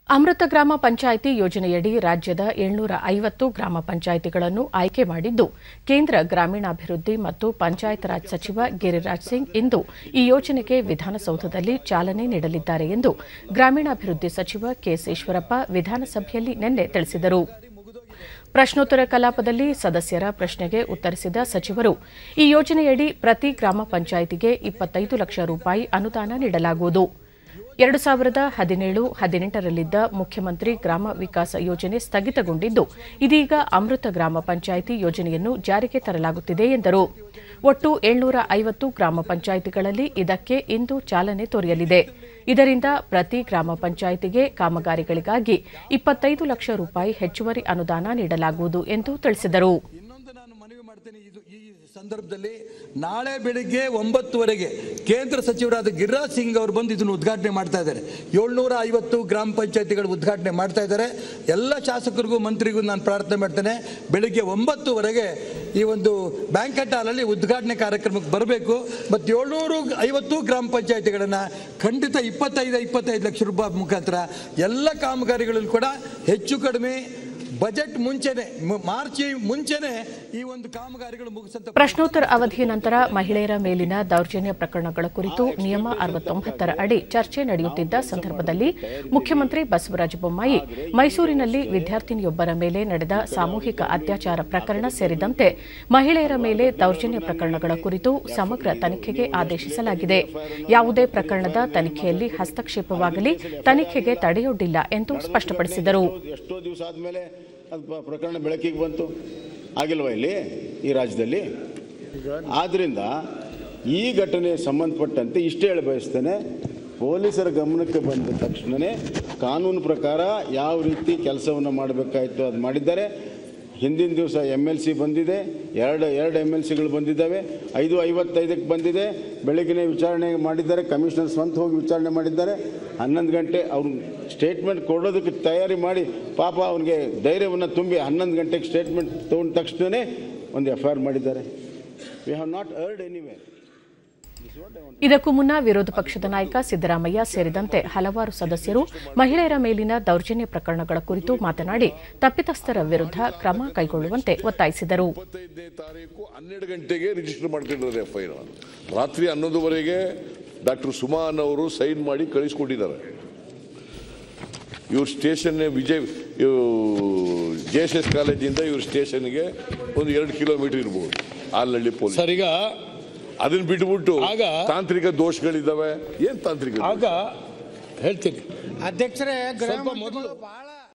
ಅಮೃತ ಗ್ರಾಮ ಪಂಚಾಯಿತಿ ಯೋಜನೆಯಡಿ ರಾಜ್ಯದ ಏಳ್ನೂರ ಐವತ್ತು ಗ್ರಾಮ ಪಂಚಾಯಿತಿಗಳನ್ನು ಆಯ್ಕೆ ಮಾಡಿದ್ದು ಕೇಂದ್ರ ಗ್ರಾಮೀಣಾಭಿವೃದ್ಧಿ ಮತ್ತು ಪಂಚಾಯತ್ ರಾಜ್ ಸಚಿವ ಗಿರಿರಾಜ್ ಸಿಂಗ್ ಇಂದು ಈ ಯೋಜನೆಗೆ ವಿಧಾನಸೌಧದಲ್ಲಿ ಚಾಲನೆ ನೀಡಲಿದ್ದಾರೆ ಎಂದು ಗ್ರಾಮೀಣಾಭಿವೃದ್ಧಿ ಸಚಿವ ಕೆಎಸ್ ಈಶ್ವರಪ್ಪ ವಿಧಾನಸಭೆಯಲ್ಲಿ ನಿನ್ನೆ ತಿಳಿಸಿದರು ಪ್ರಶ್ನೋತ್ತರ ಕಲಾಪದಲ್ಲಿ ಸದಸ್ಯರ ಪ್ರಶ್ನೆಗೆ ಉತ್ತರಿಸಿದ ಸಚಿವರು ಈ ಯೋಜನೆಯಡಿ ಪ್ರತಿ ಗ್ರಾಮ ಪಂಚಾಯಿತಿಗೆ ಇಪ್ಪತ್ತೈದು ಲಕ್ಷ ರೂಪಾಯಿ ಅನುದಾನ ನೀಡಲಾಗುವುದು ಎರಡು ಸಾವಿರದ ಹದಿನೇಳು ಹದಿನೆಂಟರಲ್ಲಿದ್ದ ಮುಖ್ಯಮಂತ್ರಿ ಗ್ರಾಮ ವಿಕಾಸ ಯೋಜನೆ ಸ್ಥಗಿತಗೊಂಡಿದ್ದು ಇದೀಗ ಅಮೃತ ಗ್ರಾಮ ಪಂಚಾಯಿತಿ ಯೋಜನೆಯನ್ನು ಜಾರಿಗೆ ತರಲಾಗುತ್ತಿದೆ ಎಂದರು ಒಟ್ಟು ಏಳ್ನೂರ ಐವತ್ತು ಗ್ರಾಮ ಪಂಚಾಯಿತಿಗಳಲ್ಲಿ ಇದಕ್ಕೆ ಇಂದು ಚಾಲನೆ ದೊರೆಯಲಿದೆ ಇದರಿಂದ ಪ್ರತಿ ಗ್ರಾಮ ಪಂಚಾಯಿತಿಗೆ ಕಾಮಗಾರಿಗಳಿಗಾಗಿ ಇಪ್ಪತ್ತೈದು ಲಕ್ಷ ರೂಪಾಯಿ ಹೆಚ್ಚುವರಿ ಅನುದಾನ ನೀಡಲಾಗುವುದು ಎಂದು ತಿಳಿಸಿದರು ಇನ್ನೊಂದು ನಾನು ಮನವಿ ಮಾಡ್ತೇನೆ ಇದು ಈ ಸಂದರ್ಭದಲ್ಲಿ ನಾಳೆ ಬೆಳಿಗ್ಗೆ ಒಂಬತ್ತುವರೆಗೆ ಕೇಂದ್ರ ಸಚಿವರಾದ ಗಿರಿರಾಜ್ ಸಿಂಗ್ ಅವರು ಬಂದು ಇದನ್ನು ಉದ್ಘಾಟನೆ ಮಾಡ್ತಾ ಇದ್ದಾರೆ ಏಳ್ನೂರ ಐವತ್ತು ಗ್ರಾಮ ಪಂಚಾಯತಿಗಳು ಉದ್ಘಾಟನೆ ಮಾಡ್ತಾ ಇದ್ದಾರೆ ಎಲ್ಲ ಶಾಸಕರಿಗೂ ಮಂತ್ರಿಗೂ ನಾನು ಪ್ರಾರ್ಥನೆ ಮಾಡ್ತೇನೆ ಬೆಳಿಗ್ಗೆ ಒಂಬತ್ತುವರೆಗೆ ಈ ಒಂದು ಬ್ಯಾಂಕೆಟ್ ಹಾಲಲ್ಲಿ ಉದ್ಘಾಟನೆ ಕಾರ್ಯಕ್ರಮಕ್ಕೆ ಬರಬೇಕು ಮತ್ತು ಏಳ್ನೂರು ಐವತ್ತು ಗ್ರಾಮ ಪಂಚಾಯತಿಗಳನ್ನು ಖಂಡಿತ ಇಪ್ಪತ್ತೈದು ಇಪ್ಪತ್ತೈದು ಲಕ್ಷ ರೂಪಾಯಿ ಮುಖಾಂತರ ಎಲ್ಲ ಕಾಮಗಾರಿಗಳಲ್ಲಿ ಕೂಡ ಹೆಚ್ಚು ಕಡಿಮೆ ಬಜೆಟ್ ಮುಂಚೆನೆ ಮ- ಮಾರ್ಚ್ ಮುಂಚೆನೆ ಈ ಒಂದು ಕಾಮಗಾರಿಗಳು ಮುಗಿಸಂತ ಪ್ರಶ್ನೋತ್ತರ ಅವಧಿಯ ನಂತರ ಮಹಿಳೆಯರ ಮೇಲಿನ ದೌರ್ಜನ್ಯ ಪ್ರಕರಣಗಳ ಕುರಿತು ನಿಯಮ ಅರವತ್ತೊಂಬತ್ತರ ಅಡಿ ಚರ್ಚೆ ನಡೆಯುತ್ತಿದ್ದ ಸಂದರ್ಭದಲ್ಲಿ ಮುಖ್ಯಮಂತ್ರಿ ಬಸವರಾಜ ಬೊಮ್ಮಾಯಿ ಮೈಸೂರಿನಲ್ಲಿ ವಿದ್ಯಾರ್ಥಿನಿಯೊಬ್ಬರ ಮೇಲೆ ನಡೆದ ಸಾಮೂಹಿಕ ಅತ್ಯಾಚಾರ ಪ್ರಕರಣ ಸೇರಿದಂತೆ ಮಹಿಳೆಯರ ಮೇಲೆ ದೌರ್ಜನ್ಯ ಪ್ರಕರಣಗಳ ಕುರಿತು ಸಮಗ್ರ ತನಿಖೆಗೆ ಆದೇಶಿಸಲಾಗಿದೆ ಯಾವುದೇ ಪ್ರಕರಣದ ತನಿಖೆಯಲ್ಲಿ ಹಸ್ತಕ್ಷೇಪವಾಗಲಿ ತನಿಖೆಗೆ ತಡೆಯೊಡ್ಡಿಲ್ಲ ಎಂದು ಸ್ಪಷ್ಟಪಡಿಸಿದರು ಎಷ್ಟೋ ದಿವಸ ಆದಮೇಲೆ ಅದು ಪ- ಪ್ರಕರಣ ಬೆಳಕಿಗೆ ಬಂತು ಆಗಿಲ್ವಾ ಇಲ್ಲಿ ಈ ರಾಜ್ಯದಲ್ಲಿ ಆದ್ದರಿಂದ ಈ ಘಟನೆ ಸಂಬಂಧಪಟ್ಟಂತೆ ಇಷ್ಟೇ ಹೇಳ ಬಯಸ್ತೇನೆ ಪೊಲೀಸರ ಗಮನಕ್ಕೆ ಬಂದ ತಕ್ಷಣವೇ ಕಾನೂನು ಪ್ರಕಾರ ಯಾವ ರೀತಿ ಕೆಲಸವನ್ನು ಮಾಡಬೇಕಾಯಿತು ಅದು ಮಾಡಿದ್ದಾರೆ ಹಿಂದಿನ ದಿವಸ ಎಮ್ ಎಲ್ ಸಿ ಬಂದಿದೆ ಎರಡು ಎರಡು ಎಮ್ ಎಲ್ ಸಿಗಳು ಬಂದಿದ್ದಾವೆ ಐದು ಐವತ್ತೈದಕ್ಕೆ ಬಂದಿದೆ ಬೆಳಗಿನ ವಿಚಾರಣೆ ಮಾಡಿದ್ದಾರೆ ಕಮಿಷನರ್ ಸ್ವಂತ ಹೋಗಿ ವಿಚಾರಣೆ ಮಾಡಿದ್ದಾರೆ ಹನ್ನೊಂದು ಗಂಟೆ ಅವ್ರು ಸ್ಟೇಟ್ಮೆಂಟ್ ಕೊಡೋದಕ್ಕೆ ತಯಾರಿ ಮಾಡಿ ಪಾಪ ಅವನಿಗೆ ಧೈರ್ಯವನ್ನು ತುಂಬಿ ಹನ್ನೊಂದು ಗಂಟೆಗೆ ಸ್ಟೇಟ್ಮೆಂಟ್ ತೊಗೊಂಡ ತಕ್ಷಣವೇ ಒಂದು ಎಫ್ ಐ ಆರ್ ಮಾಡಿದ್ದಾರೆ we have not heard anywhere ಇದಕ್ಕೂ ಮುನ್ನ ವಿರೋಧ ಪಕ್ಷದ ನಾಯಕ ಸಿದ್ದರಾಮಯ್ಯ ಸೇರಿದಂತೆ ಹಲವಾರು ಸದಸ್ಯರು ಮಹಿಳೆಯರ ಮೇಲಿನ ದೌರ್ಜನ್ಯ ಪ್ರಕರಣಗಳ ಕುರಿತು ಮಾತನಾಡಿ ತಪ್ಪಿತಸ್ಥರ ವಿರುದ್ಧ ಕ್ರಮ ಕೈಗೊಳ್ಳುವಂತೆ ಒತ್ತಾಯಿಸಿದರು ಇಪ್ಪತ್ತೈದನೇ ತಾರೀಕು ಹನ್ನೆರಡು ಗಂಟೆಗೆ ರಿಜಿಸ್ಟರ್ ಮಾಡ್ಕೊಂಡಿದ್ದಾರೆ ಎಫ್ ಐ ರಾತ್ರಿ ಹನ್ನೊಂದುವರೆಗೆ ಡಾಕ್ಟರ್ ಸುಮಾನ್ ಅವರು ಸೈನ್ ಮಾಡಿ ಕಳಿಸ್ಕೊಟ್ಟಿದ್ದಾರೆ ಇವ್ರ station Vijay J S S ಕಾಲೇಜಿಂದ ಇವ್ರ ಸ್ಟೇಷನ್ಗೆ ಒಂದು ಎರಡು ಕಿಲೋಮೀಟರ್ ಇರ್ಬೋದು ಆಲ್ನಳ್ಳಿ ಪೊಲೀಸ್ ಸರಿಗ ಅದನ್ನ ಬಿಟ್ಬಿಟ್ಟು ಆಗ- ತಾಂತ್ರಿಕ ದೋಷಗಳಿದ್ದಾವೆ ಏನ್ ತಾಂತ್ರಿಕ ದೋಷ? ಆಗ ಹೇಳ್ತೀನಿ ಅಧ್ಯಕ್ಷರೇ ಗೃಹ ಸ್ವಲ್ಪ ಮಂತ್ರಿಗಳು ಮೊದಲು ಬಹಳ